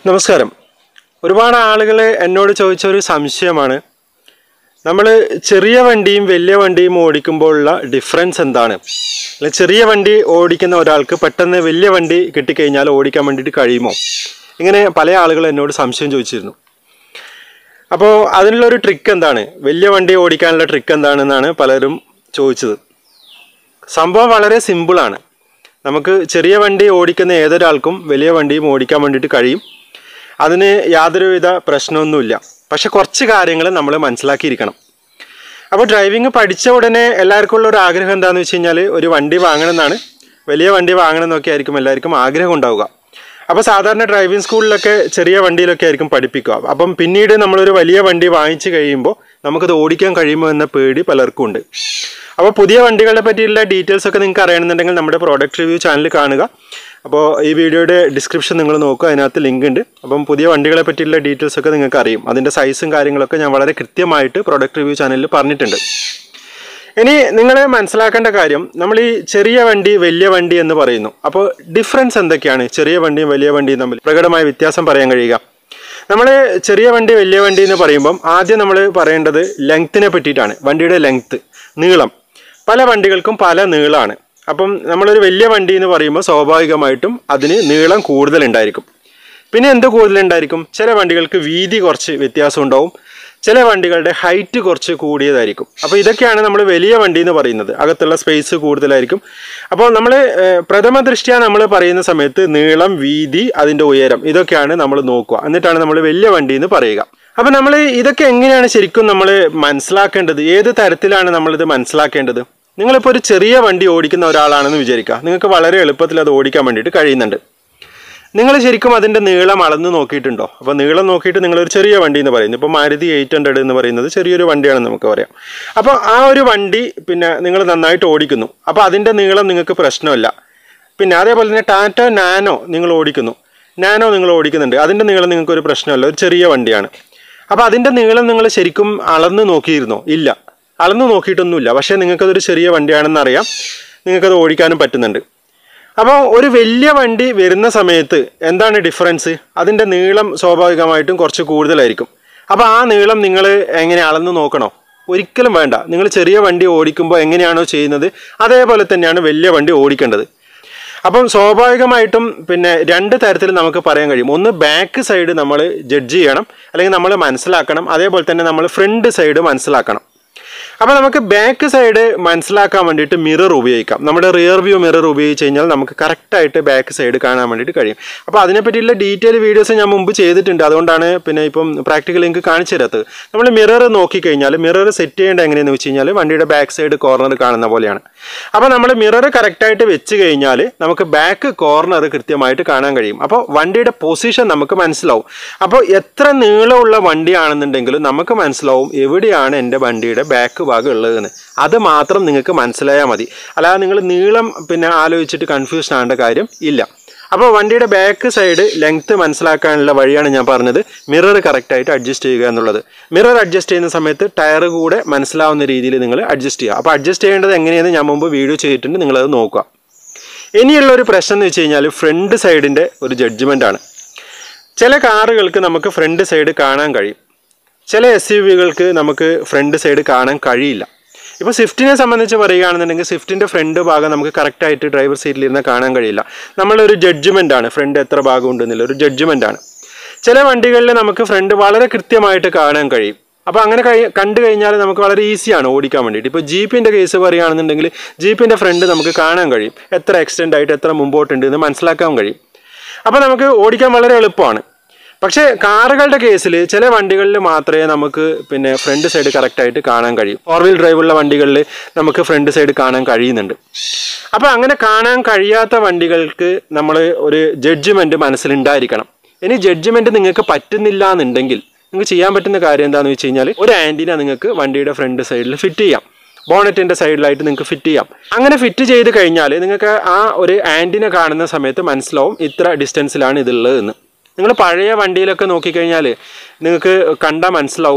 നമസ്കാരം ഒരുപാട് ആളുകൾ എന്നോട് ചോദിച്ച ഒരു സംശയമാണ് നമ്മൾ ചെറിയ വണ്ടിയും വലിയ വണ്ടിയും ഓടിക്കുമ്പോഴുള്ള ഡിഫറൻസ് എന്താണ് അല്ലെ ചെറിയ വണ്ടി ഓടിക്കുന്ന ഒരാൾക്ക് പെട്ടെന്ന് വലിയ വണ്ടി കിട്ടിക്കഴിഞ്ഞാൽ ഓടിക്കാൻ വേണ്ടിയിട്ട് കഴിയുമോ ഇങ്ങനെ പല ആളുകൾ എന്നോട് സംശയം ചോദിച്ചിരുന്നു അപ്പോൾ അതിനുള്ളൊരു ട്രിക്ക് എന്താണ് വലിയ വണ്ടി ഓടിക്കാനുള്ള ട്രിക്ക് എന്താണെന്നാണ് പലരും ചോദിച്ചത് സംഭവം വളരെ സിമ്പിളാണ് നമുക്ക് ചെറിയ വണ്ടി ഓടിക്കുന്ന ഏതൊരാൾക്കും വലിയ വണ്ടിയും ഓടിക്കാൻ വേണ്ടിയിട്ട് കഴിയും അതിന് യാതൊരുവിധ പ്രശ്നമൊന്നുമില്ല പക്ഷെ കുറച്ച് കാര്യങ്ങൾ നമ്മൾ മനസ്സിലാക്കിയിരിക്കണം അപ്പോൾ ഡ്രൈവിംഗ് പഠിച്ച ഉടനെ എല്ലാവർക്കും ഉള്ള ഒരു ആഗ്രഹം എന്താണെന്ന് വെച്ച് കഴിഞ്ഞാൽ ഒരു വണ്ടി വാങ്ങണം എന്നാണ് വലിയ വണ്ടി വാങ്ങണം എന്നൊക്കെ ആയിരിക്കും എല്ലാവർക്കും ആഗ്രഹം ഉണ്ടാവുക അപ്പോൾ സാധാരണ ഡ്രൈവിംഗ് സ്കൂളിലൊക്കെ ചെറിയ വണ്ടിയിലൊക്കെ ആയിരിക്കും പഠിപ്പിക്കുക അപ്പം പിന്നീട് നമ്മളൊരു വലിയ വണ്ടി വാങ്ങിച്ചു കഴിയുമ്പോൾ നമുക്കത് ഓടിക്കാൻ കഴിയുമോ എന്ന പേടി പലർക്കും ഉണ്ട് അപ്പോൾ പുതിയ വണ്ടികളെ പറ്റിയുള്ള ഡീറ്റെയിൽസ് ഒക്കെ നിങ്ങൾക്ക് അറിയണമെന്നുണ്ടെങ്കിൽ നമ്മുടെ പ്രോഡക്റ്റ് റിവ്യൂ ചാനൽ കാണുക അപ്പോൾ ഈ വീഡിയോയുടെ ഡിസ്ക്രിപ്ഷൻ നിങ്ങൾ നോക്കുക അതിനകത്ത് ലിങ്ക് ഉണ്ട് അപ്പം പുതിയ വണ്ടികളെ പറ്റിയുള്ള ഡീറ്റെയിൽസ് ഒക്കെ നിങ്ങൾക്ക് അറിയും അതിൻ്റെ സൈസും കാര്യങ്ങളൊക്കെ ഞാൻ വളരെ കൃത്യമായിട്ട് പ്രോഡക്റ്റ് റിവ്യൂ ചാനലിൽ പറഞ്ഞിട്ടുണ്ട് ഇനി നിങ്ങൾ മനസ്സിലാക്കേണ്ട കാര്യം നമ്മൾ ഈ ചെറിയ വണ്ടി വലിയ വണ്ടി എന്ന് പറയുന്നു അപ്പോൾ ഡിഫറൻസ് എന്തൊക്കെയാണ് ചെറിയ വണ്ടിയും വലിയ വണ്ടിയും തമ്മിൽ പ്രകടമായ വ്യത്യാസം പറയാൻ കഴിയുക നമ്മൾ ചെറിയ വണ്ടി വലിയ വണ്ടി എന്ന് പറയുമ്പം ആദ്യം നമ്മൾ പറയേണ്ടത് ലെങ്ത്തിനെ പറ്റിയിട്ടാണ് വണ്ടിയുടെ ലെങ്ത്ത് നീളം പല വണ്ടികൾക്കും പല നീളമാണ് അപ്പം നമ്മളൊരു വലിയ വണ്ടി എന്ന് പറയുമ്പോൾ സ്വാഭാവികമായിട്ടും അതിന് നീളം കൂടുതലുണ്ടായിരിക്കും പിന്നെ എന്ത് കൂടുതലുണ്ടായിരിക്കും ചില വണ്ടികൾക്ക് വീതി കുറച്ച് വ്യത്യാസം ഉണ്ടാവും ചില വണ്ടികളുടെ ഹൈറ്റ് കുറച്ച് കൂടിയതായിരിക്കും അപ്പോൾ ഇതൊക്കെയാണ് നമ്മൾ വലിയ വണ്ടി എന്ന് പറയുന്നത് അകത്തുള്ള സ്പേസ് കൂടുതലായിരിക്കും അപ്പോൾ നമ്മൾ പ്രഥമ ദൃഷ്ടിയ നമ്മൾ പറയുന്ന സമയത്ത് നീളം വീതി അതിൻ്റെ ഉയരം ഇതൊക്കെയാണ് നമ്മൾ നോക്കുക എന്നിട്ടാണ് നമ്മൾ വലിയ വണ്ടി എന്ന് പറയുക അപ്പോൾ നമ്മൾ ഇതൊക്കെ എങ്ങനെയാണ് ശരിക്കും നമ്മൾ മനസ്സിലാക്കേണ്ടത് ഏത് തരത്തിലാണ് നമ്മളിത് മനസ്സിലാക്കേണ്ടത് നിങ്ങളിപ്പോൾ ഒരു ചെറിയ വണ്ടി ഓടിക്കുന്ന ഒരാളാണെന്ന് വിചാരിക്കുക നിങ്ങൾക്ക് വളരെ എളുപ്പത്തിൽ അത് ഓടിക്കാൻ വേണ്ടിയിട്ട് കഴിയുന്നുണ്ട് നിങ്ങൾ ശരിക്കും അതിൻ്റെ നീളം അളന്ന് നോക്കിയിട്ടുണ്ടോ അപ്പോൾ നീളം നോക്കിയിട്ട് നിങ്ങളൊരു ചെറിയ വണ്ടി എന്ന് പറയുന്നത് ഇപ്പോൾ മാരുതി എയ്റ്റ് ഹൺഡ്രഡ് എന്ന് പറയുന്നത് ചെറിയൊരു വണ്ടിയാണെന്ന് നമുക്ക് പറയാം അപ്പോൾ ആ ഒരു വണ്ടി പിന്നെ നിങ്ങൾ നന്നായിട്ട് ഓടിക്കുന്നു അപ്പോൾ അതിൻ്റെ നീളം നിങ്ങൾക്ക് പ്രശ്നമല്ല പിന്നെ അതേപോലെ തന്നെ ടാറ്റ നാനോ നിങ്ങൾ ഓടിക്കുന്നു നാനോ നിങ്ങൾ ഓടിക്കുന്നുണ്ട് അതിൻ്റെ നീളം നിങ്ങൾക്ക് ഒരു പ്രശ്നമല്ല ഒരു ചെറിയ വണ്ടിയാണ് അപ്പോൾ അതിൻ്റെ നീളം നിങ്ങൾ ശരിക്കും അളന്ന് നോക്കിയിരുന്നോ ഇല്ല അളന്ന് നോക്കിയിട്ടൊന്നുമില്ല പക്ഷേ നിങ്ങൾക്കതൊരു ചെറിയ വണ്ടിയാണെന്ന് അറിയാം നിങ്ങൾക്കത് ഓടിക്കാനും പറ്റുന്നുണ്ട് അപ്പോൾ ഒരു വലിയ വണ്ടി വരുന്ന സമയത്ത് എന്താണ് ഡിഫറൻസ് അതിൻ്റെ നീളം സ്വാഭാവികമായിട്ടും കുറച്ച് കൂടുതലായിരിക്കും അപ്പോൾ ആ നീളം നിങ്ങൾ എങ്ങനെ അളന്ന് നോക്കണോ ഒരിക്കലും വേണ്ട നിങ്ങൾ ചെറിയ വണ്ടി ഓടിക്കുമ്പോൾ എങ്ങനെയാണോ ചെയ്യുന്നത് അതേപോലെ തന്നെയാണ് വലിയ വണ്ടി ഓടിക്കേണ്ടത് അപ്പം സ്വാഭാവികമായിട്ടും പിന്നെ രണ്ട് തരത്തിൽ നമുക്ക് പറയാൻ കഴിയും ഒന്ന് ബാക്ക് സൈഡ് നമ്മൾ ജഡ്ജ് ചെയ്യണം അല്ലെങ്കിൽ നമ്മൾ മനസ്സിലാക്കണം അതേപോലെ തന്നെ നമ്മൾ ഫ്രണ്ട് സൈഡ് മനസ്സിലാക്കണം അപ്പോൾ നമുക്ക് ബാക്ക് സൈഡ് മനസ്സിലാക്കാൻ വേണ്ടിയിട്ട് മിറർ ഉപയോഗിക്കാം നമ്മുടെ റിയർ വ്യൂ മിറർ ഉപയോഗിച്ച് കഴിഞ്ഞാൽ നമുക്ക് കറക്റ്റായിട്ട് ബാക്ക് സൈഡ് കാണാൻ വേണ്ടിയിട്ട് കഴിയും അപ്പോൾ അതിനെപ്പറ്റിയുള്ള ഡീറ്റെയിൽ വീഡിയോസ് ഞാൻ മുമ്പ് ചെയ്തിട്ടുണ്ട് അതുകൊണ്ടാണ് പിന്നെ ഇപ്പം പ്രാക്ടിക്കൽ എനിക്ക് കാണിച്ചു തരാത്തത് നമ്മൾ മിറർ നോക്കിക്കഴിഞ്ഞാൽ മിറർ സെറ്റ് ചെയ്യേണ്ടത് എങ്ങനെയെന്ന് വെച്ച് കഴിഞ്ഞാൽ വണ്ടിയുടെ ബാക്ക് സൈഡ് കോർണർ കാണുന്ന പോലെയാണ് അപ്പോൾ നമ്മൾ മിറർ കറക്റ്റായിട്ട് വെച്ച് കഴിഞ്ഞാൽ നമുക്ക് ബാക്ക് കോർണർ കൃത്യമായിട്ട് കാണാൻ കഴിയും അപ്പോൾ വണ്ടിയുടെ പൊസിഷൻ നമുക്ക് മനസ്സിലാവും അപ്പോൾ എത്ര നീളമുള്ള വണ്ടിയാണെന്നുണ്ടെങ്കിലും നമുക്ക് മനസ്സിലാവും എവിടെയാണ് എൻ്റെ വണ്ടിയുടെ ബാക്ക് ഭാഗം ഉള്ളതെന്ന് അത് മാത്രം നിങ്ങൾക്ക് മനസ്സിലായാൽ മതി അല്ലാതെ നിങ്ങൾ നീളം പിന്നെ ആലോചിച്ചിട്ട് കൺഫ്യൂഷൻ ആവേണ്ട കാര്യം ഇല്ല അപ്പോൾ വണ്ടിയുടെ ബാക്ക് സൈഡ് ലെങ്ത്ത് മനസ്സിലാക്കാനുള്ള വഴിയാണ് ഞാൻ പറഞ്ഞത് മിറർ കറക്റ്റായിട്ട് അഡ്ജസ്റ്റ് ചെയ്യുക എന്നുള്ളത് മിറർ അഡ്ജസ്റ്റ് ചെയ്യുന്ന സമയത്ത് ടയർ കൂടെ മനസ്സിലാവുന്ന രീതിയിൽ നിങ്ങൾ അഡ്ജസ്റ്റ് ചെയ്യുക അപ്പോൾ അഡ്ജസ്റ്റ് ചെയ്യേണ്ടത് എങ്ങനെയെന്ന് ഞാൻ മുമ്പ് വീഡിയോ ചെയ്തിട്ടുണ്ട് നിങ്ങളത് നോക്കുക ഇനിയുള്ള ഒരു പ്രശ്നം എന്ന് വെച്ച് കഴിഞ്ഞാൽ ഫ്രണ്ട് സൈഡിൻ്റെ ഒരു ജഡ്ജ്മെൻ്റ് ആണ് ചില കാറുകൾക്ക് നമുക്ക് ഫ്രണ്ട് സൈഡ് കാണാൻ കഴിയും ചില എസ് യു വികൾക്ക് നമുക്ക് ഫ്രണ്ട് സൈഡ് കാണാൻ കഴിയില്ല ഇപ്പോൾ സ്വിഫ്റ്റിനെ സംബന്ധിച്ച് പറയുകയാണെന്നുണ്ടെങ്കിൽ സ്വിഫ്റ്റിൻ്റെ ഫ്രണ്ട് ഭാഗം നമുക്ക് കറക്റ്റായിട്ട് ഡ്രൈവർ സീറ്റിലിരുന്ന് കാണാൻ കഴിയില്ല നമ്മളൊരു ജഡ്ജ്മെൻ്റ് ആണ് ഫ്രണ്ട് എത്ര ഭാഗം ഉണ്ടെന്നുള്ള ഒരു ജഡ്ജ്മെൻ്റ് ആണ് ചില വണ്ടികളിൽ നമുക്ക് ഫ്രണ്ട് വളരെ കൃത്യമായിട്ട് കാണാൻ കഴിയും അപ്പോൾ അങ്ങനെ കഴി കണ്ടു കഴിഞ്ഞാൽ നമുക്ക് വളരെ ഈസിയാണ് ഓടിക്കാൻ വേണ്ടിയിട്ട് ഇപ്പോൾ ജീപ്പിൻ്റെ കേസ് പറയുകയാണെന്നുണ്ടെങ്കിൽ ജീപ്പിൻ്റെ ഫ്രണ്ട് നമുക്ക് കാണാൻ കഴിയും എത്ര എക്സ്റ്റെൻഡ് ആയിട്ട് എത്ര മുമ്പോട്ടുണ്ട് എന്ന് മനസ്സിലാക്കാൻ കഴിയും അപ്പോൾ നമുക്ക് ഓടിക്കാൻ വളരെ എളുപ്പമാണ് പക്ഷേ കാറുകളുടെ കേസിൽ ചില വണ്ടികളിൽ മാത്രമേ നമുക്ക് പിന്നെ ഫ്രണ്ട് സൈഡ് കറക്റ്റായിട്ട് കാണാൻ കഴിയും ഫോർ വീൽ ഡ്രൈവുള്ള വണ്ടികളിൽ നമുക്ക് ഫ്രണ്ട് സൈഡ് കാണാൻ കഴിയുന്നുണ്ട് അപ്പോൾ അങ്ങനെ കാണാൻ കഴിയാത്ത വണ്ടികൾക്ക് നമ്മൾ ഒരു ജഡ്ജ്മെൻറ്റ് മനസ്സിലുണ്ടായിരിക്കണം ഇനി ജഡ്ജ്മെൻറ്റ് നിങ്ങൾക്ക് പറ്റുന്നില്ല എന്നുണ്ടെങ്കിൽ നിങ്ങൾക്ക് ചെയ്യാൻ പറ്റുന്ന കാര്യം എന്താണെന്ന് വെച്ച് കഴിഞ്ഞാൽ ഒരു ആൻറ്റിന നിങ്ങൾക്ക് വണ്ടിയുടെ ഫ്രണ്ട് സൈഡിൽ ഫിറ്റ് ചെയ്യാം ബോണറ്റിൻ്റെ സൈഡിലായിട്ട് നിങ്ങൾക്ക് ഫിറ്റ് ചെയ്യാം അങ്ങനെ ഫിറ്റ് ചെയ്ത് കഴിഞ്ഞാൽ നിങ്ങൾക്ക് ആ ഒരു ആൻറ്റിന കാണുന്ന സമയത്ത് മനസ്സിലാവും ഇത്ര ഡിസ്റ്റൻസിലാണ് ഇതുള്ളത് എന്ന് നിങ്ങൾ പഴയ വണ്ടിയിലൊക്കെ നോക്കിക്കഴിഞ്ഞാൽ നിങ്ങൾക്ക് കണ്ടാൽ മനസ്സിലാവും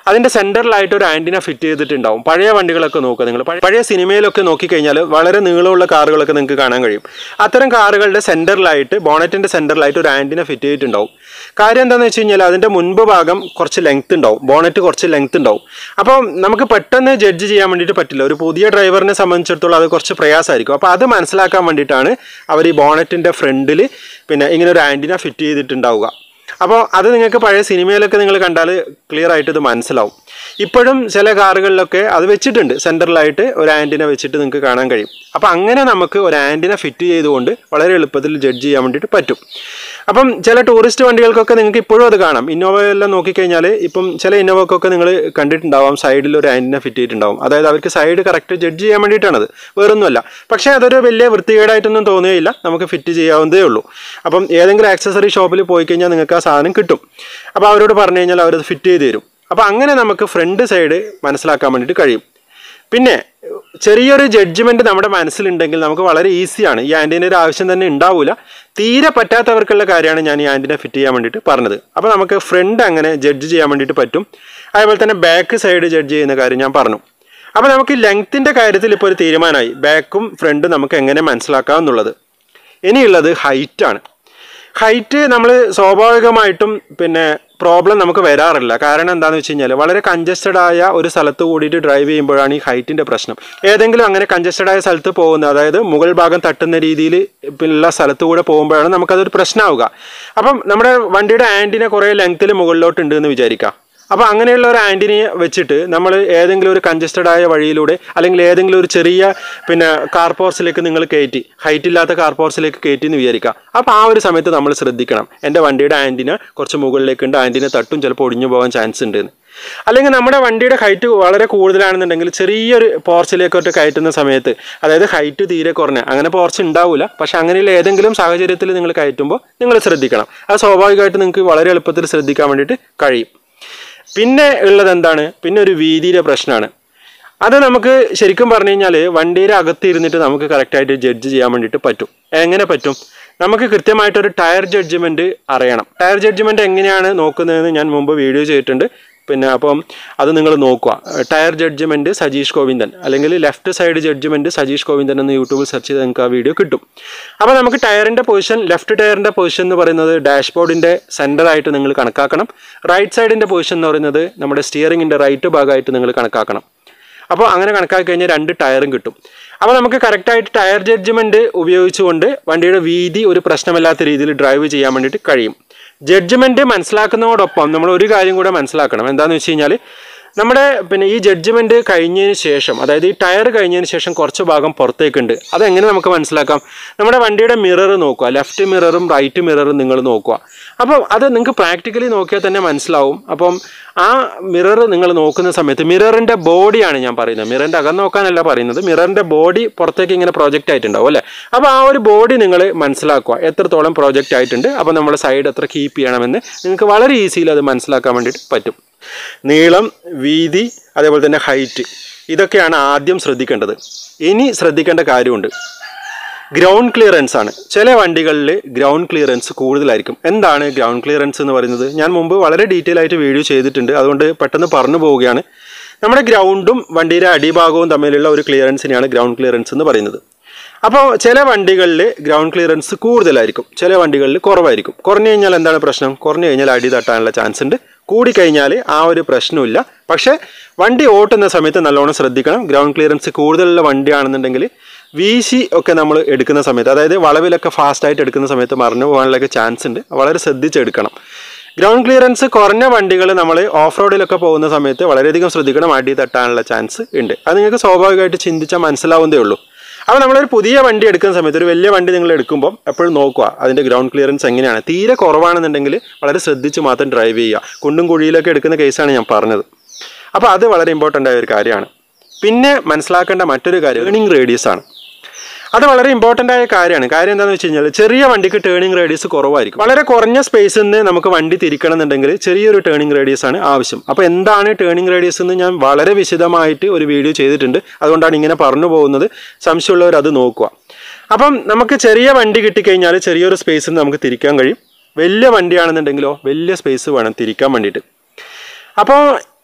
അതിൻ്റെ സെൻറ്ററിലായിട്ട് ഒരു ആൻറ്റിന ഫിറ്റ് ചെയ്തിട്ടുണ്ടാവും പഴയ വണ്ടികളൊക്കെ നോക്കുക നിങ്ങൾ പഴയ- പഴയ സിനിമയിലൊക്കെ നോക്കിക്കഴിഞ്ഞാൽ വളരെ നീളമുള്ള കാറുകളൊക്കെ നിങ്ങൾക്ക് കാണാൻ കഴിയും അത്തരം കാറുകളുടെ സെൻറ്ററിലായിട്ട് ബോണറ്റിൻ്റെ സെൻറ്ററിലായിട്ട് ഒരു ആൻറ്റിന ഫിറ്റ് ചെയ്തിട്ടുണ്ടാവും കാര്യം എന്താണെന്ന് വെച്ച് കഴിഞ്ഞാൽ അതിൻ്റെ മുൻപ് ഭാഗം കുറച്ച് ലെങ്ത് ഉണ്ടാവും ബോണറ്റ് കുറച്ച് ലെങ്ത് ഉണ്ടാവും അപ്പോൾ നമുക്ക് പെട്ടെന്ന് ജഡ്ജ് ചെയ്യാൻ വേണ്ടിയിട്ട് പറ്റില്ല ഒരു പുതിയ ഡ്രൈവറിനെ സംബന്ധിച്ചിടത്തോളം അത് കുറച്ച് പ്രയാസമായിരിക്കും അപ്പോൾ അത് മനസ്സിലാക്കാൻ വേണ്ടിയിട്ടാണ് അവർ ഈ ബോണറ്റിൻ്റെ ഫ്രണ്ടിൽ പിന്നെ ഇങ്ങനെ ഒരു ആൻറ്റിന ഫിറ്റ് ചെയ്തിട്ടുണ്ടാവുക അപ്പോൾ അത് നിങ്ങൾക്ക് പഴയ സിനിമയിലൊക്കെ നിങ്ങൾ കണ്ടാൽ ക്ലിയർ ആയിട്ട് ഇത് മനസ്സിലാവും ഇപ്പോഴും ചില കാറുകളിലൊക്കെ അത് വെച്ചിട്ടുണ്ട് സെൻറ്ററിലായിട്ട് ഒരു ആൻറ്റിന വെച്ചിട്ട് നിങ്ങൾക്ക് കാണാൻ കഴിയും അപ്പോൾ അങ്ങനെ നമുക്ക് ഒരു ആൻറ്റിന ഫിറ്റ് ചെയ്തുകൊണ്ട് വളരെ എളുപ്പത്തിൽ ജഡ്ജ് ചെയ്യാൻ വേണ്ടിയിട്ട് പറ്റും അപ്പം ചില ടൂറിസ്റ്റ് വണ്ടികൾക്കൊക്കെ നിങ്ങൾക്ക് ഇപ്പോഴും അത് കാണാം ഇന്നോവയെല്ലാം നോക്കിക്കഴിഞ്ഞാൽ ഇപ്പം ചില ഇന്നോവക്കൊക്കെ നിങ്ങൾ കണ്ടിട്ടുണ്ടാവാം സൈഡിൽ ഒരു ആൻറ്റിന ഫിറ്റ് ചെയ്തിട്ടുണ്ടാവും അതായത് അവർക്ക് സൈഡ് കറക്റ്റ് ജഡ്ജ് ചെയ്യാൻ വേണ്ടിയിട്ടാണത് വേറൊന്നുമല്ല പക്ഷേ അതൊരു വലിയ വൃത്തികേടായിട്ടൊന്നും തോന്നുകയില്ല നമുക്ക് ഫിറ്റ് ചെയ്യാവുന്നതേ ഉള്ളൂ അപ്പം ഏതെങ്കിലും ആക്സസറി ഷോപ്പിൽ പോയി കഴിഞ്ഞാൽ നിങ്ങൾക്ക് ആ സാധനം കിട്ടും അപ്പോൾ അവരോട് പറഞ്ഞു കഴിഞ്ഞാൽ അവരത് ഫിറ്റ് ചെയ്ത് തരും അപ്പോൾ അങ്ങനെ നമുക്ക് ഫ്രണ്ട് സൈഡ് മനസ്സിലാക്കാൻ വേണ്ടിയിട്ട് കഴിയും പിന്നെ ചെറിയൊരു ജഡ്ജ്മെന്റ് നമ്മുടെ മനസ്സിലുണ്ടെങ്കിൽ നമുക്ക് വളരെ ഈസിയാണ് ഈ ആൻറ്റിൻ്റെ ഒരു ആവശ്യം തന്നെ ഉണ്ടാവില്ല തീരെ പറ്റാത്തവർക്കുള്ള കാര്യമാണ് ഞാൻ ഈ ആൻറ്റിനെ ഫിറ്റ് ചെയ്യാൻ വേണ്ടിയിട്ട് പറഞ്ഞത് അപ്പോൾ നമുക്ക് ഫ്രണ്ട് അങ്ങനെ ജഡ്ജ് ചെയ്യാൻ വേണ്ടിയിട്ട് പറ്റും അതേപോലെ തന്നെ ബാക്ക് സൈഡ് ജഡ്ജ് ചെയ്യുന്ന കാര്യം ഞാൻ പറഞ്ഞു അപ്പോൾ നമുക്ക് ലെങ്ത്തിൻ്റെ കാര്യത്തിൽ ഇപ്പോൾ ഒരു തീരുമാനമായി ബാക്കും ഫ്രണ്ടും നമുക്ക് എങ്ങനെ മനസ്സിലാക്കാം എന്നുള്ളത് ഇനിയുള്ളത് ഹൈറ്റാണ് ഹൈറ്റ് നമ്മൾ സ്വാഭാവികമായിട്ടും പിന്നെ പ്രോബ്ലം നമുക്ക് വരാറില്ല കാരണം എന്താണെന്ന് വെച്ച് കഴിഞ്ഞാൽ വളരെ കൺജസ്റ്റഡ് ആയ ഒരു സ്ഥലത്ത് കൂടിയിട്ട് ഡ്രൈവ് ചെയ്യുമ്പോഴാണ് ഈ ഹൈറ്റിൻ്റെ പ്രശ്നം ഏതെങ്കിലും അങ്ങനെ കൺജസ്റ്റഡ് ആയ സ്ഥലത്ത് പോകുന്നത് അതായത് മുകൾ ഭാഗം തട്ടുന്ന രീതിയിൽ ഉള്ള സ്ഥലത്ത് കൂടെ പോകുമ്പോഴാണ് നമുക്കതൊരു പ്രശ്നമാവുക അപ്പം നമ്മുടെ വണ്ടിയുടെ ആൻറ്റിനെ കുറേ ലെങ്ത്തിൽ മുകളിലോട്ട് ഉണ്ട് എന്ന് വിചാരിക്കാം അപ്പോൾ അങ്ങനെയുള്ള ഒരു ആൻറ്റിനെ വെച്ചിട്ട് നമ്മൾ ഏതെങ്കിലും ഒരു കൺജസ്റ്റഡ് ആയ വഴിയിലൂടെ അല്ലെങ്കിൽ ഏതെങ്കിലും ഒരു ചെറിയ പിന്നെ കാർ പോർസിലേക്ക് നിങ്ങൾ കയറ്റി ഹൈറ്റ് ഇല്ലാത്ത കാർ പോർസിലേക്ക് കയറ്റി എന്ന് വിചാരിക്കുക അപ്പോൾ ആ ഒരു സമയത്ത് നമ്മൾ ശ്രദ്ധിക്കണം എൻ്റെ വണ്ടിയുടെ ആൻറ്റിന കുറച്ച് മുകളിലേക്കുണ്ട് ആൻറ്റിനെ തട്ടും ചിലപ്പോൾ ഒടിഞ്ഞു പോകാൻ ചാൻസ് ഉണ്ട് എന്ന്. അല്ലെങ്കിൽ നമ്മുടെ വണ്ടിയുടെ ഹൈറ്റ് വളരെ കൂടുതലാണെന്നുണ്ടെങ്കിൽ ചെറിയൊരു പോർച്ചിലേക്കോട്ട് കയറ്റുന്ന സമയത്ത് അതായത് ഹൈറ്റ് തീരെ കുറഞ്ഞ അങ്ങനെ പോർച്ച് ഉണ്ടാവില്ല പക്ഷെ അങ്ങനെയുള്ള ഏതെങ്കിലും സാഹചര്യത്തിൽ നിങ്ങൾ കയറ്റുമ്പോൾ നിങ്ങൾ ശ്രദ്ധിക്കണം അത് സ്വാഭാവികമായിട്ട് നിങ്ങൾക്ക് വളരെ എളുപ്പത്തിൽ ശ്രദ്ധിക്കാൻ വേണ്ടിയിട്ട് കഴിയും പിന്നെ ഉള്ളത് എന്താണ് പിന്നെ ഒരു വീതിയുടെ പ്രശ്നമാണ് അത് നമുക്ക് ശരിക്കും പറഞ്ഞു കഴിഞ്ഞാൽ വണ്ടിയുടെ അകത്ത് ഇരുന്നിട്ട് നമുക്ക് കറക്റ്റായിട്ട് ജഡ്ജ് ചെയ്യാൻ വേണ്ടിയിട്ട് പറ്റും എങ്ങനെ പറ്റും നമുക്ക് കൃത്യമായിട്ടൊരു ടയർ ജഡ്ജ്മെൻറ്റ് അറിയണം ടയർ ജഡ്ജ്മെൻറ്റ് എങ്ങനെയാണ് നോക്കുന്നതെന്ന് ഞാൻ മുമ്പ് വീഡിയോ ചെയ്തിട്ടുണ്ട് പിന്നെ അപ്പം അത് നിങ്ങൾ നോക്കുക ടയർ ജഡ്ജ്മെൻറ്റ് സജീഷ് ഗോവിന്ദൻ അല്ലെങ്കിൽ left side judgement Sajeesh Govindan എന്ന് യൂട്യൂബിൽ സെർച്ച് ചെയ്ത് നിങ്ങൾക്ക് ആ വീഡിയോ കിട്ടും അപ്പോൾ നമുക്ക് ടയറിൻ്റെ പൊസിഷൻ ലെഫ്റ്റ് ടയറിൻ്റെ പൊസിഷൻ എന്ന് പറയുന്നത് ഡാഷ്ബോർഡിൻ്റെ സെൻറ്ററായിട്ട് നിങ്ങൾ കണക്കാക്കണം റൈറ്റ് സൈഡിൻ്റെ പൊസിഷൻ എന്ന് പറയുന്നത് നമ്മുടെ സ്റ്റിയറിങ്ങിൻ്റെ റൈറ്റ് ഭാഗമായിട്ട് നിങ്ങൾ കണക്കാക്കണം അപ്പോൾ അങ്ങനെ കണക്കാക്കി കഴിഞ്ഞാൽ രണ്ട് ടയറും കിട്ടും അപ്പോൾ നമുക്ക് കറക്റ്റായിട്ട് ടയർ ജഡ്ജ്മെൻറ്റ് ഉപയോഗിച്ചുകൊണ്ട് വണ്ടിയുടെ വീതി ഒരു പ്രശ്നമില്ലാത്ത രീതിയിൽ ഡ്രൈവ് ചെയ്യാൻ വേണ്ടിയിട്ട് കഴിയും ജഡ്ജ്മെൻറ്റ് മനസ്സിലാക്കുന്നതോടൊപ്പം നമ്മൾ ഒരു കാര്യം കൂടെ മനസ്സിലാക്കണം എന്താണെന്ന് വെച്ച് കഴിഞ്ഞാൽ നമ്മുടെ പിന്നെ ഈ ജഡ്ജ്മെൻറ്റ് കഴിഞ്ഞതിന് ശേഷം അതായത് ഈ ടയർ കഴിഞ്ഞതിന് ശേഷം കുറച്ച് ഭാഗം പുറത്തേക്കുണ്ട് അതെങ്ങനെ നമുക്ക് മനസ്സിലാക്കാം നമ്മുടെ വണ്ടിയുടെ മിറർ നോക്കുക ലെഫ്റ്റ് മിററും റൈറ്റ് മിററും നിങ്ങൾ നോക്കുക അപ്പം അത് നിങ്ങൾക്ക് പ്രാക്ടിക്കലി നോക്കിയാൽ തന്നെ മനസ്സിലാവും അപ്പം ആ മിറർ നിങ്ങൾ നോക്കുന്ന സമയത്ത് മിററിൻ്റെ ബോഡിയാണ് ഞാൻ പറയുന്നത് മിററിൻ്റെ അകം നോക്കാനല്ല പറയുന്നത് മിററിൻ്റെ ബോഡി പുറത്തേക്ക് ഇങ്ങനെ പ്രോജക്റ്റ് ആയിട്ടുണ്ടാവും അല്ലേ അപ്പോൾ ആ ഒരു ബോഡി നിങ്ങൾ മനസ്സിലാക്കുക എത്രത്തോളം പ്രോജക്റ്റ് ആയിട്ടുണ്ട് അപ്പോൾ നമ്മുടെ സൈഡ് എത്ര കീപ്പ് ചെയ്യണമെന്ന് നിങ്ങൾക്ക് വളരെ ഈസിയിൽ അത് മനസ്സിലാക്കാൻ വേണ്ടിയിട്ട് പറ്റും നീളം വീതി അതേപോലെ തന്നെ ഹൈറ്റ് ഇതൊക്കെയാണ് ആദ്യം ശ്രദ്ധിക്കേണ്ടത് ഇനി ശ്രദ്ധിക്കേണ്ട കാര്യമുണ്ട് ഗ്രൗണ്ട് ക്ലിയറൻസ് ആണ് ചില വണ്ടികളിൽ ഗ്രൗണ്ട് ക്ലിയറൻസ് കൂടുതലായിരിക്കും എന്താണ് ഗ്രൗണ്ട് ക്ലിയറൻസ് എന്ന് പറയുന്നത് ഞാൻ മുമ്പ് വളരെ ഡീറ്റെയിൽ ആയിട്ട് വീഡിയോ ചെയ്തിട്ടുണ്ട് അതുകൊണ്ട് പെട്ടെന്ന് പറഞ്ഞു പോവുകയാണ് നമ്മുടെ ഗ്രൗണ്ടും വണ്ടിയുടെ അടിഭാഗവും തമ്മിലുള്ള ഒരു ക്ലിയറൻസിനെയാണ് ഗ്രൗണ്ട് ക്ലിയറൻസ് എന്ന് പറയുന്നത് അപ്പോൾ ചില വണ്ടികളിൽ ഗ്രൗണ്ട് ക്ലിയറൻസ് കൂടുതലായിരിക്കും ചില വണ്ടികളിൽ കുറവായിരിക്കും കുറഞ്ഞു കഴിഞ്ഞാൽ എന്താണ് പ്രശ്നം കുറഞ്ഞു കഴിഞ്ഞാൽ അടി തട്ടാനുള്ള ചാൻസ് ഉണ്ട് കൂടിക്കഴിഞ്ഞാൽ ആ ഒരു പ്രശ്നമില്ല പക്ഷേ വണ്ടി ഓട്ടുന്ന സമയത്ത് നല്ലോണം ശ്രദ്ധിക്കണം ഗ്രൗണ്ട് ക്ലിയറൻസ് കൂടുതലുള്ള വണ്ടിയാണെന്നുണ്ടെങ്കിൽ വീശി ഒക്കെ നമ്മൾ എടുക്കുന്ന സമയത്ത് അതായത് വളവിലൊക്കെ ഫാസ്റ്റായിട്ട് എടുക്കുന്ന സമയത്ത് മറിഞ്ഞു പോകാനുള്ളൊക്കെ ചാൻസ് ഉണ്ട് വളരെ ശ്രദ്ധിച്ചെടുക്കണം ഗ്രൗണ്ട് ക്ലിയറൻസ് കുറഞ്ഞ വണ്ടികൾ നമ്മൾ ഓഫ് റോഡിലൊക്കെ പോകുന്ന സമയത്ത് വളരെയധികം ശ്രദ്ധിക്കണം അടി തട്ടാനുള്ള ചാൻസ് ഉണ്ട് അത് നിങ്ങൾക്ക് സ്വാഭാവികമായിട്ട് ചിന്തിച്ചാൽ മനസ്സിലാവുന്നതേ ഉള്ളൂ അപ്പോൾ നമ്മളൊരു പുതിയ വണ്ടി എടുക്കുന്ന സമയത്ത് ഒരു വലിയ വണ്ടി നിങ്ങൾ എടുക്കുമ്പോൾ എപ്പോഴും നോക്കുക അതിൻ്റെ ഗ്രൗണ്ട് ക്ലിയറൻസ് എങ്ങനെയാണ് തീരെ കുറവാണെന്നുണ്ടെങ്കിൽ വളരെ ശ്രദ്ധിച്ച് മാത്രം ഡ്രൈവ് ചെയ്യുക കുണ്ടും കുഴിയിലൊക്കെ എടുക്കുന്ന കേസാണ് ഞാൻ പറഞ്ഞത് അപ്പോൾ അത് വളരെ ഇമ്പോർട്ടൻ്റ് ആയ ഒരു കാര്യമാണ് പിന്നെ മനസ്സിലാക്കേണ്ട മറ്റൊരു കാര്യം ടേണിംഗ് റേഡിയസ് ആണ് അത് വളരെ ഇമ്പോർട്ടൻ്റ് ആയ കാര്യമാണ് കാര്യം എന്താണെന്ന് വെച്ച് കഴിഞ്ഞാൽ ചെറിയ വണ്ടിക്ക് ടേണിംഗ് റേഡിയസ് കുറവായിരിക്കും വളരെ കുറഞ്ഞ സ്പേസിൽ നിന്ന് നമുക്ക് വണ്ടി തിരിക്കണം എന്നുണ്ടെങ്കിൽ ചെറിയൊരു ടേണിംഗ് റേഡിയസ് ആണ് ആവശ്യം അപ്പോൾ എന്താണ് ടേണിംഗ് റേഡിയസ് എന്ന് ഞാൻ വളരെ വിശദമായിട്ട് ഒരു വീഡിയോ ചെയ്തിട്ടുണ്ട് അതുകൊണ്ടാണ് ഇങ്ങനെ പറഞ്ഞു പോകുന്നത് സംശയമുള്ളവർ അത് നോക്കുക അപ്പം നമുക്ക് ചെറിയ വണ്ടി കിട്ടിക്കഴിഞ്ഞാൽ ചെറിയൊരു സ്പേസിൽ നമുക്ക് തിരിക്കാൻ കഴിയും വലിയ വണ്ടിയാണെന്നുണ്ടെങ്കിലോ വലിയ സ്പേസ് വേണം തിരിക്കാൻ വേണ്ടിയിട്ട് അപ്പോൾ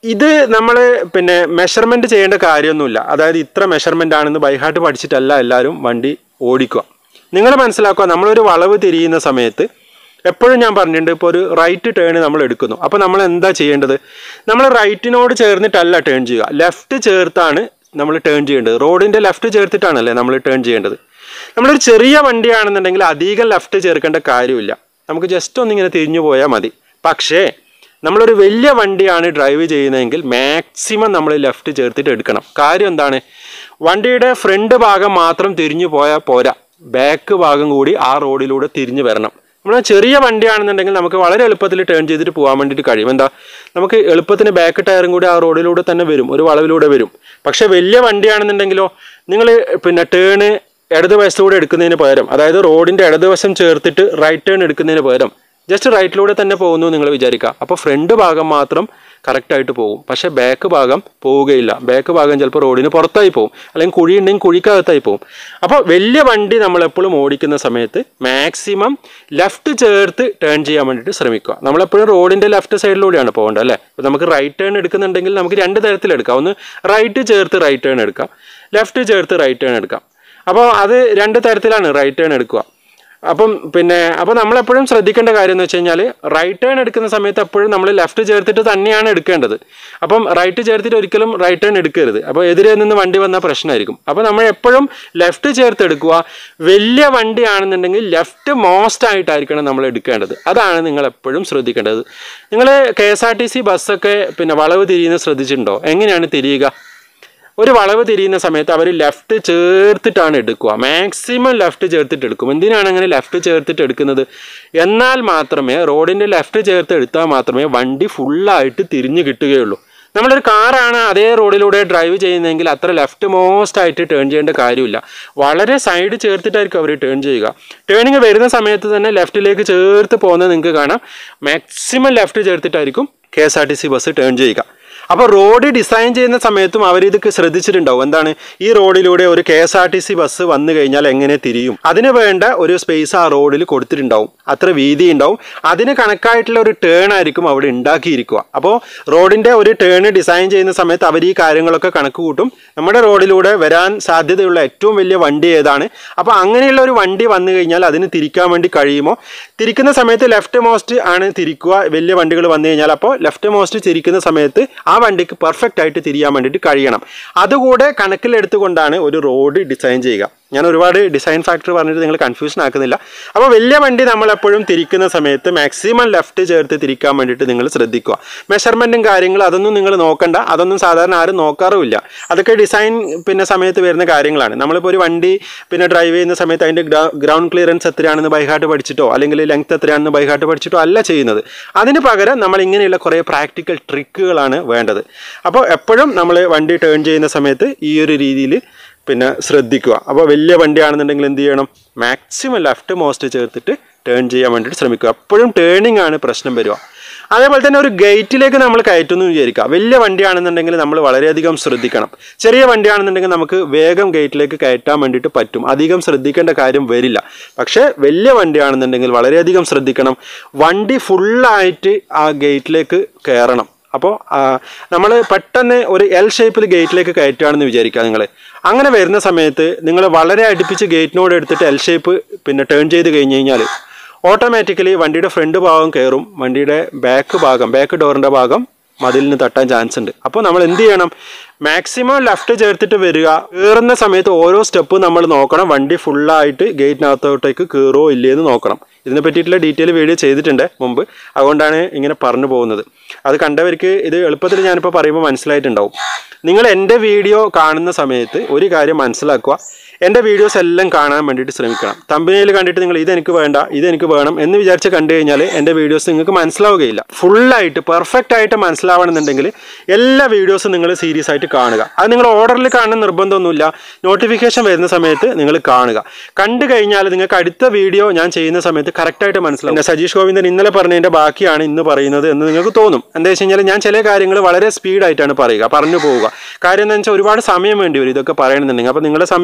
ഇത് നമ്മൾ പിന്നെ മെഷർമെൻറ്റ് ചെയ്യേണ്ട കാര്യമൊന്നുമില്ല അതായത് ഇത്ര മെഷർമെൻ്റ് ആണെന്ന് ബൈഹാർട്ട് പഠിച്ചിട്ടല്ല എല്ലാവരും വണ്ടി ഓടിക്കുക നിങ്ങൾ മനസ്സിലാക്കുക നമ്മളൊരു വളവ് തിരിയുന്ന സമയത്ത് എപ്പോഴും ഞാൻ പറഞ്ഞിട്ടുണ്ട് ഇപ്പോൾ ഒരു റൈറ്റ് ടേൺ നമ്മൾ എടുക്കുന്നു അപ്പോൾ നമ്മൾ എന്താ ചെയ്യേണ്ടത് നമ്മൾ റൈറ്റിനോട് ചേർന്നിട്ടല്ല ടേൺ ചെയ്യുക ലെഫ്റ്റ് ചേർത്താണ് നമ്മൾ ടേൺ ചെയ്യേണ്ടത് റോഡിൻ്റെ ലെഫ്റ്റ് ചേർത്തിട്ടാണല്ലേ നമ്മൾ ടേൺ ചെയ്യേണ്ടത് നമ്മളൊരു ചെറിയ വണ്ടിയാണെന്നുണ്ടെങ്കിൽ അധികം ലെഫ്റ്റ് ചേർക്കേണ്ട കാര്യമില്ല നമുക്ക് ജസ്റ്റ് ഒന്നിങ്ങനെ തിരിഞ്ഞു പോയാൽ മതി പക്ഷേ നമ്മളൊരു വലിയ വണ്ടിയാണ് ഡ്രൈവ് ചെയ്യുന്നതെങ്കിൽ മാക്സിമം നമ്മൾ ലെഫ്റ്റ് ചേർത്തിട്ട് എടുക്കണം കാര്യം എന്താണ് വണ്ടിയുടെ ഫ്രണ്ട് ഭാഗം മാത്രം തിരിഞ്ഞു പോയാൽ പോരാ ബാക്ക് ഭാഗം കൂടി ആ റോഡിലൂടെ തിരിഞ്ഞു വരണം നമ്മൾ ചെറിയ വണ്ടിയാണെന്നുണ്ടെങ്കിൽ നമുക്ക് വളരെ എളുപ്പത്തിൽ ടേൺ ചെയ്തിട്ട് പോകാൻ വേണ്ടിയിട്ട് കഴിയും എന്താ നമുക്ക് എളുപ്പത്തിന് ബാക്ക് ടയറും കൂടി ആ റോഡിലൂടെ തന്നെ വരും ഒരു വളവിലൂടെ വരും പക്ഷേ വലിയ വണ്ടിയാണെന്നുണ്ടെങ്കിലോ നിങ്ങൾ പിന്നെ ടേണ് ഇടതുവശത്തൂടെ എടുക്കുന്നതിന് പകരം അതായത് റോഡിൻ്റെ ഇടതുവശം ചേർത്തിട്ട് റൈറ്റ് ടേൺ എടുക്കുന്നതിന് പകരം ജസ്റ്റ് റൈറ്റിലൂടെ തന്നെ പോകുന്നു നിങ്ങൾ വിചാരിക്കുക അപ്പോൾ ഫ്രണ്ട് ഭാഗം മാത്രം കറക്റ്റായിട്ട് പോകും പക്ഷേ ബാക്ക് ഭാഗം പോവുകയില്ല ബാക്ക് ഭാഗം ചിലപ്പോൾ റോഡിന് പുറത്തായി പോകും അല്ലെങ്കിൽ കുഴി ഉണ്ടെങ്കിൽ കുഴിക്കകത്തായി പോകും അപ്പോൾ വലിയ വണ്ടി നമ്മളെപ്പോഴും ഓടിക്കുന്ന സമയത്ത് മാക്സിമം ലെഫ്റ്റ് ചേർത്ത് ടേൺ ചെയ്യാൻ വേണ്ടിയിട്ട് ശ്രമിക്കുക നമ്മളെപ്പോഴും റോഡിൻ്റെ ലെഫ്റ്റ് സൈഡിലൂടെയാണ് പോകേണ്ടത് അല്ലേ അപ്പോൾ നമുക്ക് റൈറ്റ് ടേൺ എടുക്കുന്നുണ്ടെങ്കിൽ നമുക്ക് രണ്ട് തരത്തിലെടുക്കാം ഒന്ന് റൈറ്റ് ചേർത്ത് റൈറ്റ് ടേൺ എടുക്കാം ലെഫ്റ്റ് ചേർത്ത് റൈറ്റ് ടേൺ എടുക്കാം അപ്പോൾ അത് രണ്ട് തരത്തിലാണ് റൈറ്റ് ടേൺ എടുക്കുക അപ്പം പിന്നെ അപ്പോൾ നമ്മളെപ്പോഴും ശ്രദ്ധിക്കേണ്ട കാര്യം എന്ന് വെച്ച് കഴിഞ്ഞാൽ റൈറ്റ് ടേൺ എടുക്കുന്ന സമയത്ത് എപ്പോഴും നമ്മൾ ലെഫ്റ്റ് ചേർത്തിട്ട് തന്നെയാണ് എടുക്കേണ്ടത് അപ്പം റൈറ്റ് ചേർത്തിട്ട് ഒരിക്കലും റൈറ്റ് ടേൺ എടുക്കരുത് അപ്പോൾ എതിരെ നിന്ന് വണ്ടി വന്നാൽ പ്രശ്നമായിരിക്കും അപ്പോൾ നമ്മൾ എപ്പോഴും ലെഫ്റ്റ് ചേർത്ത് എടുക്കുക വലിയ വണ്ടിയാണെന്നുണ്ടെങ്കിൽ ലെഫ്റ്റ് മോസ്റ്റ് ആയിട്ടായിരിക്കണം നമ്മൾ എടുക്കേണ്ടത് അതാണ് നിങ്ങൾ എപ്പോഴും ശ്രദ്ധിക്കേണ്ടത് നിങ്ങൾ K S R T C ബസ്സൊക്കെ പിന്നെ വളവ് തിരിയുന്നത് ശ്രദ്ധിച്ചിട്ടുണ്ടോ എങ്ങനെയാണ് തിരിയുക ഒരു വളവ് തിരിയുന്ന സമയത്ത് അവർ ലെഫ്റ്റ് ചേർത്തിട്ടാണ് എടുക്കുക മാക്സിമം ലെഫ്റ്റ് ചേർത്തിട്ട് എടുക്കും എന്തിനാണ് അങ്ങനെ ലെഫ്റ്റ് ചേർത്തിട്ട് എടുക്കുന്നത് എന്നാൽ മാത്രമേ റോഡിൻ്റെ ലെഫ്റ്റ് ചേർത്ത് എടുത്താൽ മാത്രമേ വണ്ടി ഫുള്ളായിട്ട് തിരിഞ്ഞു കിട്ടുകയുള്ളൂ നമ്മളൊരു കാറാണ് അതേ റോഡിലൂടെ ഡ്രൈവ് ചെയ്യുന്നതെങ്കിൽ അത്ര ലെഫ്റ്റ് മോസ്റ്റ് ആയിട്ട് ടേൺ ചെയ്യേണ്ട കാര്യമില്ല വളരെ സൈഡ് ചേർത്തിട്ടായിരിക്കും അവർ ടേൺ ചെയ്യുക ടേണിങ് വരുന്ന സമയത്ത് തന്നെ ലെഫ്റ്റിലേക്ക് ചേർത്ത് പോകുന്നത് നിങ്ങൾക്ക് കാണാം മാക്സിമം ലെഫ്റ്റ് ചേർത്തിട്ടായിരിക്കും K S R T C bus turn ചെയ്യുക അപ്പോൾ റോഡ് ഡിസൈൻ ചെയ്യുന്ന സമയത്തും അവരിത് ശ്രദ്ധിച്ചിട്ടുണ്ടാവും എന്താണ് ഈ റോഡിലൂടെ ഒരു K S R T C bus വന്നു കഴിഞ്ഞാൽ എങ്ങനെ തിരിയും അതിന് വേണ്ട ഒരു സ്പേസ് ആ റോഡിൽ കൊടുത്തിട്ടുണ്ടാവും അത്ര വീതി ഉണ്ടാവും അതിന് കണക്കായിട്ടുള്ള ഒരു ടേൺ ആയിരിക്കും അവിടെ ഉണ്ടാക്കിയിരിക്കുക അപ്പോൾ റോഡിൻ്റെ ഒരു ടേൺ ഡിസൈൻ ചെയ്യുന്ന സമയത്ത് അവർ ഈ കാര്യങ്ങളൊക്കെ കണക്ക് കൂട്ടും നമ്മുടെ റോഡിലൂടെ വരാൻ സാധ്യതയുള്ള ഏറ്റവും വലിയ വണ്ടി ഏതാണ് അപ്പോൾ അങ്ങനെയുള്ള ഒരു വണ്ടി വന്നു കഴിഞ്ഞാൽ അതിന് തിരിക്കാൻ വേണ്ടി കഴിയുമോ തിരിക്കുന്ന സമയത്ത് ലെഫ്റ്റ് മോസ്റ്റ് ആണ് തിരിക്കുക വലിയ വണ്ടികൾ വന്നു കഴിഞ്ഞാൽ അപ്പോൾ ലെഫ്റ്റ് മോസ്റ്റ് തിരിക്കുന്ന സമയത്ത് ആ വണ്ടിക്ക് പെർഫെക്റ്റ് ആയിട്ട് തിരിയാൻ വേണ്ടിയിട്ട് കഴിയണം അതുകൂടെ കണക്കിലെടുത്തുകൊണ്ടാണ് ഒരു റോഡ് ഡിസൈൻ ചെയ്യുക ഞാൻ ഒരുപാട് ഡിസൈൻ ഫാക്ടർ പറഞ്ഞിട്ട് നിങ്ങൾ കൺഫ്യൂഷൻ ആക്കുന്നില്ല അപ്പോൾ വലിയ വണ്ടി നമ്മളെപ്പോഴും തിരിക്കുന്ന സമയത്ത് മാക്സിമം ലെഫ്റ്റ് ചേർത്ത് തിരിക്കാൻ വേണ്ടിയിട്ട് നിങ്ങൾ ശ്രദ്ധിക്കുക മെഷർമെൻറ്റും കാര്യങ്ങളും അതൊന്നും നിങ്ങൾ നോക്കണ്ട അതൊന്നും സാധാരണ ആരും നോക്കാറുമില്ല അതൊക്കെ ഡിസൈൻ പിന്നെ സമയത്ത് വരുന്ന കാര്യങ്ങളാണ് നമ്മളിപ്പോൾ ഒരു വണ്ടി പിന്നെ ഡ്രൈവ് ചെയ്യുന്ന സമയത്ത് അതിൻ്റെ ഗ്രൗണ്ട് ക്ലിയറൻസ് എത്രയാണെന്ന് ബൈഹാർട്ട് പഠിച്ചിട്ടോ അല്ലെങ്കിൽ ലെങ്ത് എത്രയാണെന്ന് ബൈഹാർട്ട് പഠിച്ചിട്ടോ അല്ല ചെയ്യുന്നത് അതിന് പകരം നമ്മൾ ഇങ്ങനെയുള്ള കുറേ പ്രാക്ടിക്കൽ ട്രിക്കുകളാണ് വേണ്ടത് അപ്പോൾ എപ്പോഴും നമ്മൾ വണ്ടി ടേൺ ചെയ്യുന്ന സമയത്ത് ഈ ഒരു രീതിയിൽ പിന്നെ ശ്രദ്ധിക്കുക അപ്പോൾ വലിയ വണ്ടിയാണെന്നുണ്ടെങ്കിൽ എന്ത് ചെയ്യണം മാക്സിമം ലെഫ്റ്റ് മോസ്റ്റ് ചേർത്തിട്ട് ടേൺ ചെയ്യാൻ വേണ്ടിയിട്ട് ശ്രമിക്കുക എപ്പോഴും ടേണിംഗ് ആണ് പ്രശ്നം വരിക അതേപോലെ തന്നെ ഒരു ഗേറ്റിലേക്ക് നമ്മൾ കയറ്റുന്നു വിചാരിക്കുക വലിയ വണ്ടിയാണെന്നുണ്ടെങ്കിൽ നമ്മൾ വളരെയധികം ശ്രദ്ധിക്കണം ചെറിയ വണ്ടിയാണെന്നുണ്ടെങ്കിൽ നമുക്ക് വേഗം ഗേറ്റിലേക്ക് കയറ്റാൻ വേണ്ടിയിട്ട് പറ്റും അധികം ശ്രദ്ധിക്കേണ്ട കാര്യം വരില്ല പക്ഷേ വലിയ വണ്ടിയാണെന്നുണ്ടെങ്കിൽ വളരെയധികം ശ്രദ്ധിക്കണം വണ്ടി ഫുള്ളായിട്ട് ആ ഗേറ്റിലേക്ക് കയറണം അപ്പോൾ നമ്മൾ പെട്ടെന്ന് ഒരു എൽ ഷേപ്പിൽ ഗേറ്റിലേക്ക് കയറ്റുകയാണെന്ന് വിചാരിക്കുക നിങ്ങൾ അങ്ങനെ വരുന്ന സമയത്ത് നിങ്ങൾ വളരെ അടുപ്പിച്ച് ഗേറ്റിനോട് എടുത്തിട്ട് എൽ ഷേപ്പ് പിന്നെ ടേൺ ചെയ്ത് കഴിഞ്ഞ് കഴിഞ്ഞാൽ ഓട്ടോമാറ്റിക്കലി വണ്ടിയുടെ ഫ്രണ്ട് ഭാഗം കയറും വണ്ടിയുടെ ബാക്ക് ഭാഗം ബാക്ക് ഡോറിൻ്റെ ഭാഗം മതിലിന് തട്ടാൻ ചാൻസ് ഉണ്ട് അപ്പോൾ നമ്മൾ എന്ത് ചെയ്യണം മാക്സിമം ലെഫ്റ്റ് ചേർത്തിട്ട് വരിക കയറുന്ന സമയത്ത് ഓരോ സ്റ്റെപ്പും നമ്മൾ നോക്കണം വണ്ടി ഫുള്ളായിട്ട് ഗേറ്റിനകത്തോട്ടേക്ക് കയറോ ഇല്ലയെന്ന് നോക്കണം ഇതിനെ പറ്റിയിട്ടുള്ള ഡീറ്റെയിൽ വീഡിയോ ചെയ്തിട്ടുണ്ട് മുമ്പ് അതുകൊണ്ടാണ് ഇങ്ങനെ പറഞ്ഞു പോകുന്നത് അത് കണ്ടവർക്ക് ഇത് എളുപ്പത്തിൽ ഞാനിപ്പോൾ പറയുമ്പോൾ മനസ്സിലായിട്ടുണ്ടാവും നിങ്ങൾ എൻ്റെ വീഡിയോ കാണുന്ന സമയത്ത് ഒരു കാര്യം മനസ്സിലാക്കുക എൻ്റെ വീഡിയോസ് എല്ലാം കാണാൻ വേണ്ടിയിട്ട് ശ്രമിക്കണം തമ്പനയിൽ കണ്ടിട്ട് നിങ്ങൾ ഇതെനിക്ക് വേണ്ട ഇതെനിക്ക് വേണം എന്ന് വിചാരിച്ച് കണ്ടു കഴിഞ്ഞാൽ എൻ്റെ വീഡിയോസ് നിങ്ങൾക്ക് മനസ്സിലാവുകയില്ല ഫുള്ളായിട്ട് പെർഫെക്റ്റ് ആയിട്ട് മനസ്സിലാവണമെന്നുണ്ടെങ്കിൽ എല്ലാ വീഡിയോസും നിങ്ങൾ സീരിയസ് ആയിട്ട് കാണുക അത് നിങ്ങൾ ഓർഡറിൽ കാണുന്ന നിർബന്ധമൊന്നുമില്ല നോട്ടിഫിക്കേഷൻ വരുന്ന സമയത്ത് നിങ്ങൾ കാണുക കണ്ടു കഴിഞ്ഞാൽ നിങ്ങൾക്ക് അടുത്ത വീഡിയോ ഞാൻ ചെയ്യുന്ന സമയത്ത് കറക്റ്റായിട്ട് മനസ്സിലാവും പിന്നെ സജീഷ് ഗോവിന്ദൻ ഇന്നലെ പറഞ്ഞതിൻ്റെ ബാക്കിയാണ് ഇന്ന് പറയുന്നത് എന്ന് നിങ്ങൾക്ക് തോന്നും എന്താ വെച്ച് കഴിഞ്ഞാൽ ഞാൻ ചില കാര്യങ്ങൾ വളരെ സ്പീഡായിട്ടാണ് പറയുക പറഞ്ഞു പോവുക കാര്യം എന്താ വെച്ചാൽ ഒരുപാട് സമയം വേണ്ടി വരും ഇതൊക്കെ പറയണമെന്നുണ്ടെങ്കിൽ അപ്പോൾ നിങ്ങളുടെ സമയം വളരെ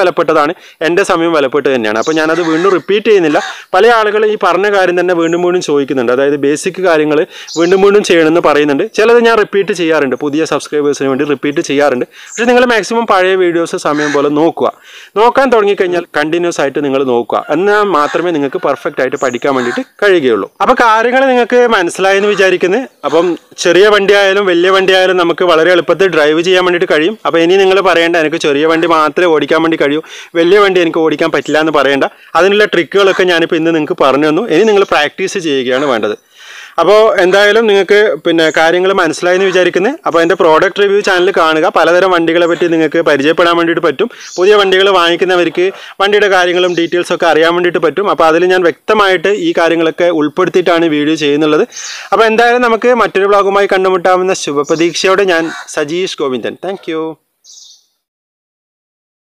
വിലപ്പെട്ടതാണ് എൻ്റെ സമയം വിലപ്പെട്ട് തന്നെയാണ് അപ്പോൾ ഞാനത് വീണ്ടും റിപ്പീറ്റ് ചെയ്യുന്നില്ല പല ആളുകൾ ഈ പറഞ്ഞ കാര്യം തന്നെ വീണ്ടും വീണ്ടും ചോദിക്കുന്നുണ്ട് അതായത് ബേസിക് കാര്യങ്ങൾ വീണ്ടും വീണ്ടും ചെയ്യണമെന്ന് പറയുന്നുണ്ട് ചിലത് ഞാൻ റിപ്പീറ്റ് ചെയ്യാറുണ്ട് പുതിയ സബ്സ്ക്രൈബേഴ്സിന് വേണ്ടി റിപ്പീറ്റ് ചെയ്യാറുണ്ട് പക്ഷേ നിങ്ങൾ മാക്സിമം പഴയ വീഡിയോസ് സമയം പോലെ നോക്കുക നോക്കാൻ തുടങ്ങിക്കഴിഞ്ഞാൽ കണ്ടിന്യൂസ് ആയിട്ട് നിങ്ങൾ നോക്കുക എന്നാൽ മാത്രമേ നിങ്ങൾക്ക് പെർഫെക്റ്റ് ആയിട്ട് പഠിക്കാൻ വേണ്ടിയിട്ട് കഴിയുകയുള്ളൂ അപ്പോൾ കാര്യങ്ങൾ നിങ്ങൾക്ക് മനസ്സിലായെന്ന് വിചാരിക്കുന്നു അപ്പം ചെറിയ വണ്ടി ആയാലും വലിയ വണ്ടി ആയാലും നമുക്ക് വളരെ എളുപ്പത്തിൽ ഡ്രൈവ് ചെയ്യാൻ വേണ്ടിയിട്ട് കഴിയും അപ്പോൾ ഇനി നിങ്ങൾ പറയേണ്ട എനിക്ക് ചെറിയ വണ്ടി മാത്രമേ ഓടിക്കാൻ വേണ്ടി കഴിയൂ വലിയ വണ്ടി എനിക്ക് ഓടിക്കാൻ പറ്റില്ല എന്ന് പറയേണ്ട അതിനുള്ള ട്രിക്കുകളൊക്കെ ഞാനിപ്പോൾ ഇന്ന് നിങ്ങൾക്ക് പറഞ്ഞു തന്നു ഇനി നിങ്ങൾ പ്രാക്ടീസ് ചെയ്യുകയാണ് വേണ്ടത് അപ്പോൾ എന്തായാലും നിങ്ങൾക്ക് പിന്നെ കാര്യങ്ങൾ മനസ്സിലായെന്ന് വിചാരിക്കുന്നത് അപ്പോൾ എൻ്റെ പ്രോഡക്റ്റ് റിവ്യൂ ചാനൽ കാണുക പലതരം വണ്ടികളെ പറ്റി നിങ്ങൾക്ക് പരിചയപ്പെടാൻ വേണ്ടിയിട്ട് പറ്റും പുതിയ വണ്ടികൾ വാങ്ങിക്കുന്നവർക്ക് വണ്ടിയുടെ കാര്യങ്ങളും ഡീറ്റെയിൽസ് ഒക്കെ അറിയാൻ വേണ്ടിയിട്ട് പറ്റും അപ്പോൾ അതിൽ ഞാൻ വ്യക്തമായിട്ട് ഈ കാര്യങ്ങളൊക്കെ ഉൾപ്പെടുത്തിയിട്ടാണ് വീഡിയോ ചെയ്യുന്നുള്ളത് അപ്പോൾ എന്തായാലും നമുക്ക് മറ്റൊരു വ്ളോഗുമായി കണ്ടുമുട്ടാവുന്ന ശുഭപ്രതീക്ഷയോടെ ഞാൻ സജീഷ് ഗോവിന്ദൻ താങ്ക്